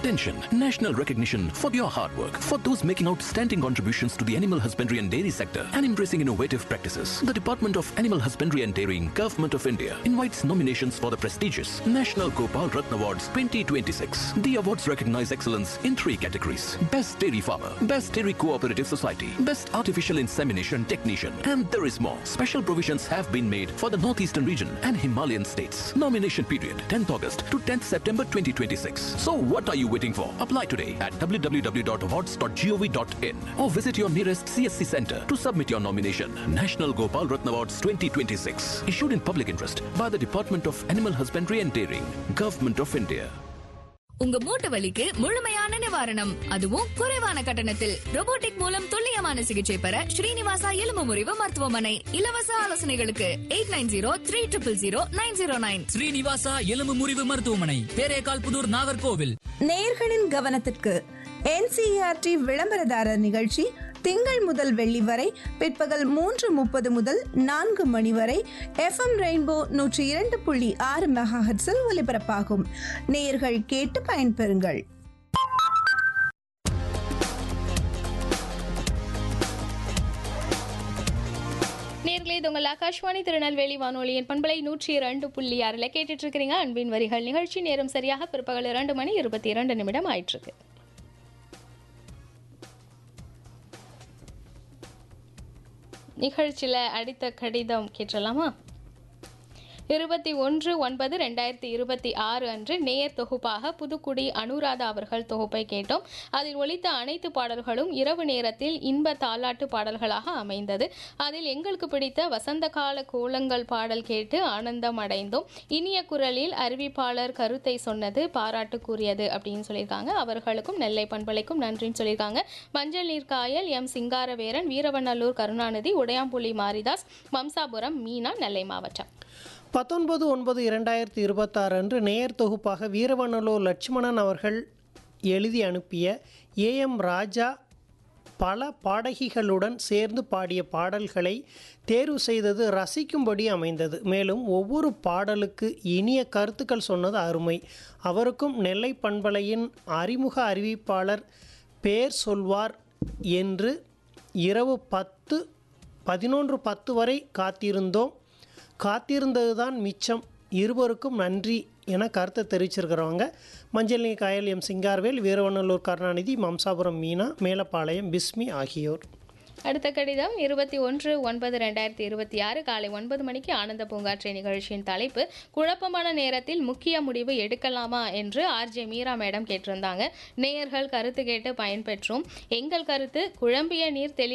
Attention! National recognition for your hard work. For those making outstanding contributions to the animal husbandry and dairy sector and embracing innovative practices, the Department of Animal Husbandry and Dairying, Government of India invites nominations for the prestigious National Gopal Ratna Awards 2026. The awards recognize excellence in three categories Best Dairy Farmer, Best Dairy Cooperative Society, Best Artificial Insemination Technician, and there is more. Special provisions have been made for the Northeastern region and Himalayan states. Nomination period 10th August to 10th September 2026. So what are you waiting for? Apply today at www.awards.gov.in or visit your nearest CSC center to submit your nomination. National Gopal Ratna Awards 2026. Issued in public interest by the Department of Animal Husbandry and Dairying, Government of India. உங்க மூட்டு வலிக்கு முழுமையான நிவாரணம் அதுவும் குறைவான கட்டணத்தில் robotic மூலம் துல்லியமான சிகிச்சை பெற ஸ்ரீனிவாசா எலும்பு முறிவு மருத்துவமனை இலவச ஆலோசனைகளுக்கு eight nine zero three triple zero nine zero nine Srinivasa எலும்பு முறிவு மருத்துவமனை பேரேகால் புதூர் நாகர்கோவில் நேயர்களின் கவனத்திற்கு என்சிஆர்டி விளம்பரதாரர் நிகழ்ச்சி திங்கள் முதல் வெள்ளி வரை பிற்பகல் மூன்று முப்பது முதல் நான்கு மணி வரை எஃப்எம் ரெயின்போ நூற்றி இரண்டு புள்ளி ஆறு மெகாஹெட்ஸில் ஒலிபரப்பாகும் நேயர்கள் கேட்டு பயன்பெறுங்கள் நேர்களே இது உங்கள் ஆகாஷ்வாணி திருநெல்வேலி வானொலியின் பண்பலை நூற்றி இரண்டு புள்ளி ஆறில் கேட்டுட்டு இருக்கிறீங்க அன்பின் வரிகள் நிகழ்ச்சி நேரம் சரியாக பிற்பகல் இரண்டு மணி இருபத்தி இரண்டு நிமிடம் ஆயிட்டிருக்கு நிகழ்ச்சியில் அடித்த கடிதம் கேட்டலாமா இருபத்தி ஒன்று ஒன்பது ரெண்டாயிரத்தி இருபத்தி ஆறு அன்று நேயர் தொகுப்பாக புதுக்குடி அனுராதா அவர்கள் தொகுப்பை கேட்டோம் அதில் ஒலித்த அனைத்து பாடல்களும் இரவு நேரத்தில் இன்ப தாலாட்டு பாடல்களாக அமைந்தது அதில் எங்களுக்கு பிடித்த வசந்த கால கோலங்கள் பாடல் கேட்டு ஆனந்தம் அடைந்தோம் இனிய குரலில் அறிவிப்பாளர் கருத்தை சொன்னது பாராட்டுக்குரியது அப்படின்னு சொல்லியிருக்காங்க அவர்களுக்கும் நெல்லை பண்பலைக்கும் நன்றின்னு சொல்லியிருக்காங்க மஞ்சள் நீர் காயல் எம் சிங்காரவேரன் வீரவநல்லூர் கருணாநிதி உடையாம்புலி மாரிதாஸ் மம்சாபுரம் மீனா நெல்லை மாவட்டம் பத்தொன்பது ஒன்பது இரண்டாயிரத்தி இருபத்தாறு அன்று நேயர் தொகுப்பாக வீரவனலூர் லட்சுமணன் அவர்கள் எழுதி அனுப்பிய ஏஎம் ராஜா பல பாடகிகளுடன் சேர்ந்து பாடிய பாடல்களை தேர்வு செய்தது ரசிக்கும்படி அமைந்தது மேலும் ஒவ்வொரு பாடலுக்கு இனிய கருத்துக்கள் சொன்னது அருமை அவருக்கும் நெல்லை பண்பலையின் அறிமுக அறிவிப்பாளர் பேர் சொல்வார் என்று இரவு பத்து பதினொன்று பத்து வரை காத்திருந்தோம் காத்திருந்தது தான் மிச்சம் இருவருக்கும் நன்றி என கருத்தை தெரிவிச்சிருக்கிறவங்க மஞ்சள் நீர் காயல் எம் சிங்கார்வேல் வீரவநல்லூர் கருணாநிதி மம்சாபுரம் மீனா மேலப்பாளையம் பிஸ்மி ஆகியோர் அடுத்த கடிதம் இருபத்தி ஒன்று ஒன்பது ரெண்டாயிரத்தி இருபத்தி ஆறு காலை ஒன்பது மணிக்கு ஆனந்த பூங்காற்றை நிகழ்ச்சியின் தலைப்பு குழப்பமான நேரத்தில் முக்கிய முடிவு எடுக்கலாமா என்று ஆர்ஜே மீரா மேடம் கேட்டிருந்தாங்க நேயர்கள் கருத்து கேட்டு பயன்பெற்றோம் எங்கள் கருத்து குழம்பிய நீர் தெளி